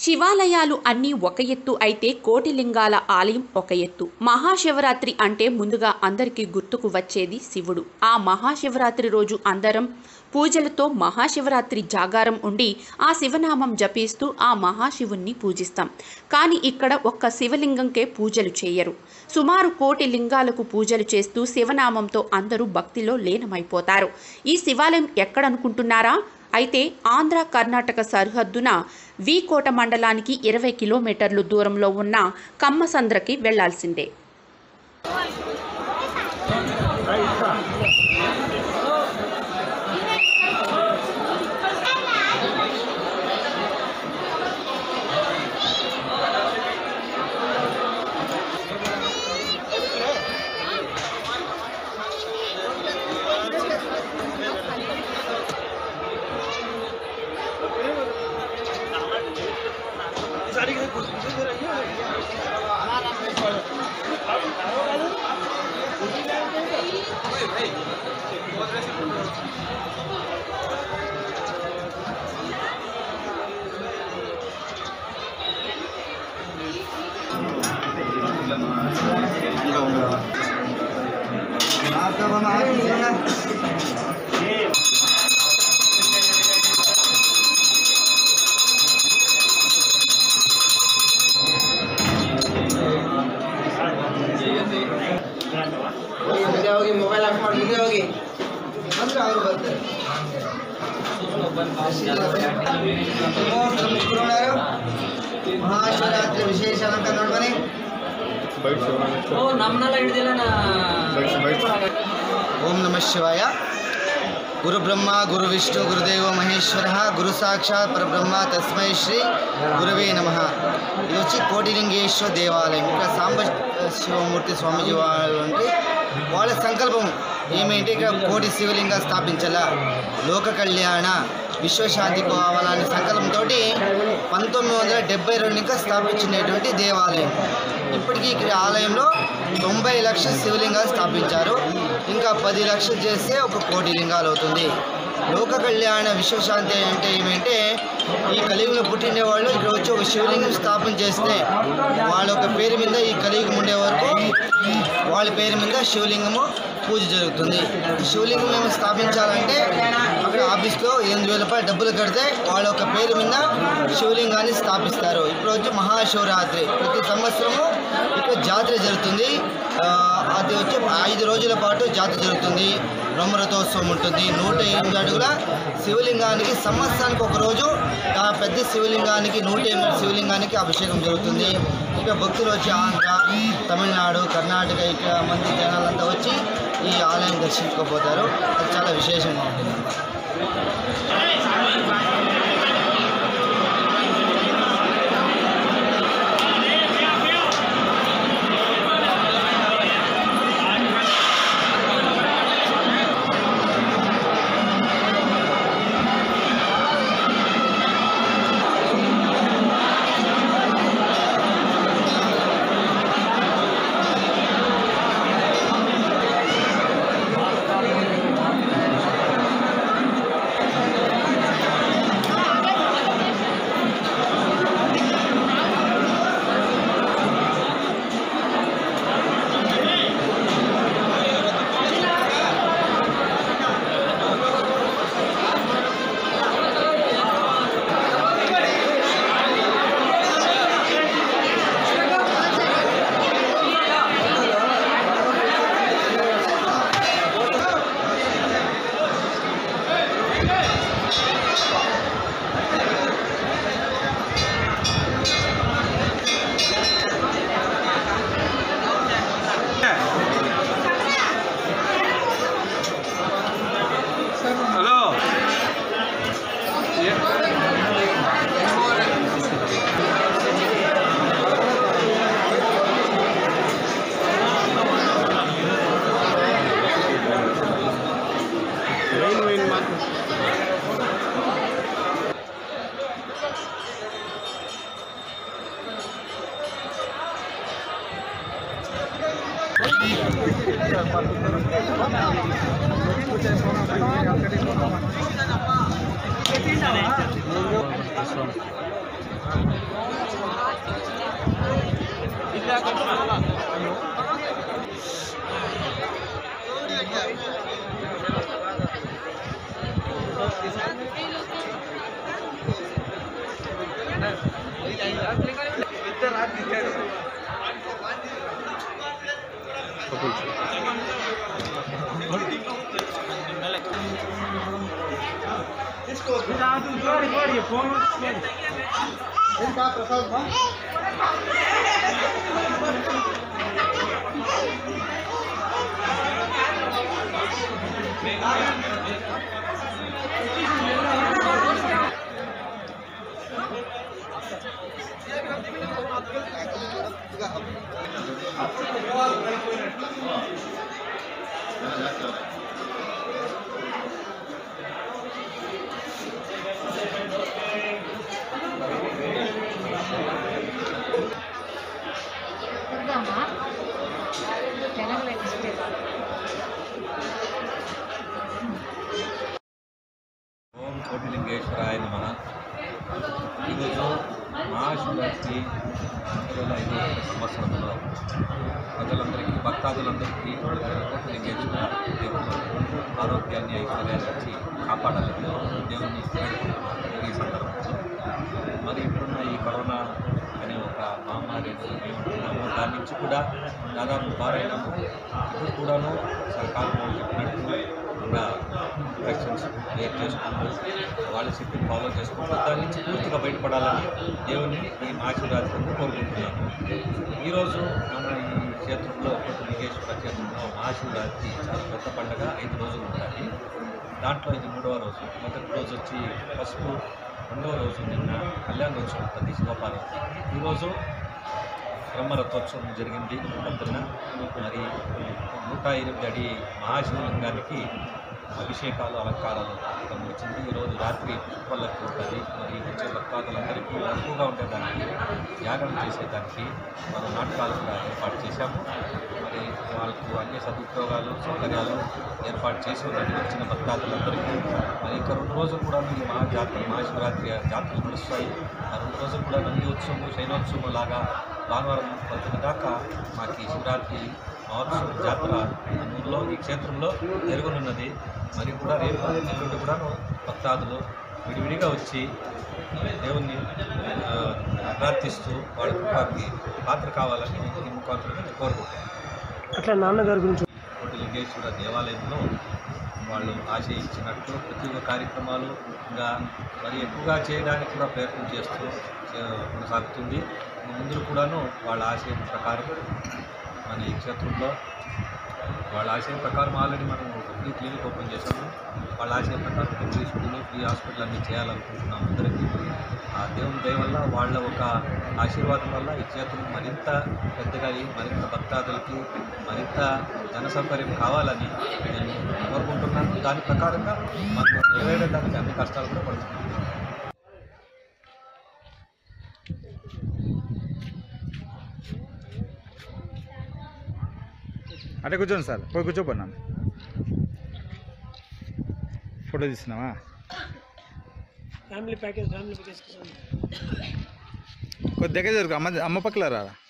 శివాలయాలు అన్నీ ఒక ఎత్తు అయితే కోటిలింగాల ఆలయం ఒక ఎత్తు మహాశివరాత్రి అంటే ముందుగా అందరికీ గుర్తుకు వచ్చేది శివుడు ఆ మహాశివరాత్రి రోజు అందరం పూజలతో మహాశివరాత్రి జాగారం ఉండి ఆ శివనామం జపిస్తూ ఆ మహాశివుణ్ణి పూజిస్తాం కానీ ఇక్కడ ఒక్క శివలింగంకే పూజలు చేయరు సుమారు కోటి లింగాలకు పూజలు చేస్తూ శివనామంతో అందరూ భక్తిలో లీనమైపోతారు ఈ శివాలయం ఎక్కడనుకుంటున్నారా అయితే ఆంధ్ర కర్ణాటక సరిహద్దున వీకోట మండలానికి ఇరవై కిలోమీటర్లు దూరంలో ఉన్న కమ్మసంద్రకి వెళ్లాల్సిందే आपका हम हाथ नीचे ना वीडियो होगी मोबाइल आपका वीडियो होगी हम आगे बढ़ते हैं ಮಹಾಶಿವರಾತ್ರಿ ವಿಶೇಷ ಅಂತ ನೋಡ್ಬನ್ನಿ ಓ ನಮ್ಮನ್ನೆಲ್ಲ ಹಿಡ್ದಿಲ್ಲ ನಾ ఓం నమ శివాయ గురు బ్రహ్మ గురు విష్ణు గురుదేవ మహేశ్వర గురు సాక్షాత్ పరబ్రహ్మ తస్మై శ్రీ గురవే నమ ఇది వచ్చి కోటిలింగేశ్వర దేవాలయం ఇక్కడ సాంబ శివమూర్తి స్వామీజీ వాళ్ళు అంటే వాళ్ళ సంకల్పం ఏమేంటి ఇక్కడ కోటి శివలింగ స్థాపించాలా లోక కళ్యాణ విశ్వశాంతి కావాలనే సంకల్పంతో పంతొమ్మిది వందల డెబ్బై రెండు ఇంకా స్థాపించినటువంటి దేవాలయం ఇప్పటికీ ఇక్కడ ఆలయంలో తొంభై లక్షల శివలింగాలు స్థాపించారు ఇంకా పది లక్షలు చేస్తే ఒక కోటి లింగాలు అవుతుంది లోక కళ్యాణ విశ్వశాంతి అంటే ఏమంటే ఈ కలియుగంలో పుట్టిన వాళ్ళు ఇక్కడ వచ్చి ఒక శివలింగం స్థాపన చేస్తే వాళ్ళ యొక్క పేరు మీద ఈ కలియుగం ఉండే వరకు వాళ్ళ పేరు మీద శివలింగము పూజ జరుగుతుంది ఈ శివలింగం మేము స్థాపించాలంటే అక్కడ ఆఫీస్లో ఎనిమిది వేల రూపాయలు డబ్బులు కడితే వాళ్ళ యొక్క పేరు మీద శివలింగాన్ని స్థాపిస్తారు ఇప్పుడు వచ్చి మహాశివరాత్రి ప్రతి సంవత్సరము ఇక్కడ జాతర జరుగుతుంది ఆ, అది వచ్చి ఐదు రోజుల పాటు జాతర జరుగుతుంది బ్రహ్మరథోత్సవం ఉంటుంది నూట ఎనిమిది అడుగుల శివలింగానికి సంవత్సరానికి ఒక రోజు ఆ పెద్ద శివలింగానికి నూట ఎనిమిది శివలింగానికి అభిషేకం జరుగుతుంది ఇక భక్తులు వచ్చి ఆంధ్ర తమిళనాడు కర్ణాటక ఇక్కడ మంది జనాలంతా వచ్చి ఈ ఆలయం దర్శించుకోపోతారు అది చాలా విశేషంగా ఉంటుంది హలో విశ్వం పెడదామా జనంలో డిస్ప్లే ఓం కోటిలింగేశ్వరాయ నమ ఈరోజు మహాశివరాత్రి రెండు వేల ఐదు సంవత్సరంలో ప్రజలందరికీ భక్తాదులందరికీ కోటిలింగేశ్వర దేవుడు ఆరోగ్యాన్ని ఐశ్వర్యాన్ని ఇచ్చి కాపాడాలని దేవుని వేడుకుంటున్నాను ఈ సందర్భంలో మరి ఇప్పుడున్న ఈ కరోనా అనే ఒక మహమ్మారి ఏమంటున్నాము దాని నుంచి కూడా దాదాపు బారైనాము ఇప్పుడు కూడాను సర్కారు వాళ్ళు చెప్పినట్టు ఇంకా ఇన్ఫెక్షన్స్ క్లియర్ చేసుకుంటూ వాళ్ళ శక్తిని ఫాలో చేసుకుంటూ దాని నుంచి పూర్తిగా బయటపడాలని దేవుని ఈ మహాశివరాత్రి కోరుకుంటున్నాను ఈరోజు మన ఈ క్షేత్రంలో లింగేశ్వర క్షేత్రంలో మహాశివరాత్రి చాలా పెద్ద పండుగ ఐదు రోజులు ఉంటుంది దాంట్లో ఇది మూడవ రోజు మొదటి రోజు వచ్చి పసుపు రెండవ రోజు నిన్న కళ్యాణోత్సవం ఉంటుంది శివపార్వతి ఈరోజు బ్రహ్మరథోత్సవం జరిగింది పొద్దున్న మరి నూట ఎనిమిది అడి మహాశివలింగానికి అభిషేకాలు అలంకారాలు మొత్తం వచ్చింది ఈరోజు రాత్రి పుష్పల్లకి ఉంటుంది మరి వచ్చే భక్తాదులందరికీ ఎక్కువగా ఉండేదానికి యాగం చేసేదానికి మనం నాటకాలు కూడా ఏర్పాటు చేశాము మరి వాళ్ళకు అన్ని సదుపయోగాలు సౌకర్యాలు ఏర్పాటు చేసి ఉన్నది వచ్చిన భక్తాదులందరికీ మరి ఇంకా రెండు రోజులు కూడా ఈ మహాజాతర మహాశివరాత్రి జాతరలు నడుస్తాయి ఆ రెండు రోజులు కూడా నంది ఉత్సవం శైనోత్సవం లాగా భానువారం పొద్దున దాకా మాకు ఈ శివరాత్రి మహోత్సవం జాతర ఈ ఊరిలో ఈ క్షేత్రంలో జరగనున్నది మరి కూడా రేపు ఎల్లుండి కూడాను భక్తాదులు విడివిడిగా వచ్చి దేవుణ్ణి ఆ, ప్రార్థిస్తూ వాళ్ళకి వారికి పాత్ర కావాలని ఈ ముఖాంతరంగా నేను కోరుకుంటున్నాను అట్లా నాన్నగారి గురించి కోటి లింగేశ్వర దేవాలయంలో వాళ్ళు ఆశయించినట్టు ప్రతి ఒక్క కార్యక్రమాలు ఇంకా మరి ఎక్కువగా చేయడానికి కూడా ప్రయత్నం చేస్తూ చే- కొనసాగుతుంది ముందు కూడాను వాళ్ళ ఆశయం ప్రకారం మన ఈ క్షేత్రంలో వాళ్ళ ఆశయం ప్రకారం ఆల్రెడీ మనం ఫ్రీ క్లినిక్ ఓపెన్ చేసాము వాళ్ళ ఆశయం ప్రకారం ఒక ఫ్రీ స్కూల్ ఫ్రీ హాస్పిటల్ అన్ని చేయాలనుకుంటున్నాం అందరికీ ఆ దేవుని దయ వల్ల వాళ్ళ ఒక ఆశీర్వాదం వల్ల ఈ క్షేత్రం మరింత పెద్దగా అయ్యి మరింత భక్తాదులకి మరింత జన సౌకర్యం కావాలని నేను కోరుకుంటున్నాను దాని ప్రకారంగా మనం నెరవేరడానికి అన్ని కష్టాలు కూడా పడుతున్నాం అంటే కూర్చోండి సార్ పోయి కూర్చోపోన్నాను ఫోటో తీస్తున్నావా ఫ్యామిలీ ప్యాకేజ్ ఫ్యామిలీ ప్యాకేజ్ కొద్ది దగ్గర జరుగు అమ్మ అమ్మ పక్కల రా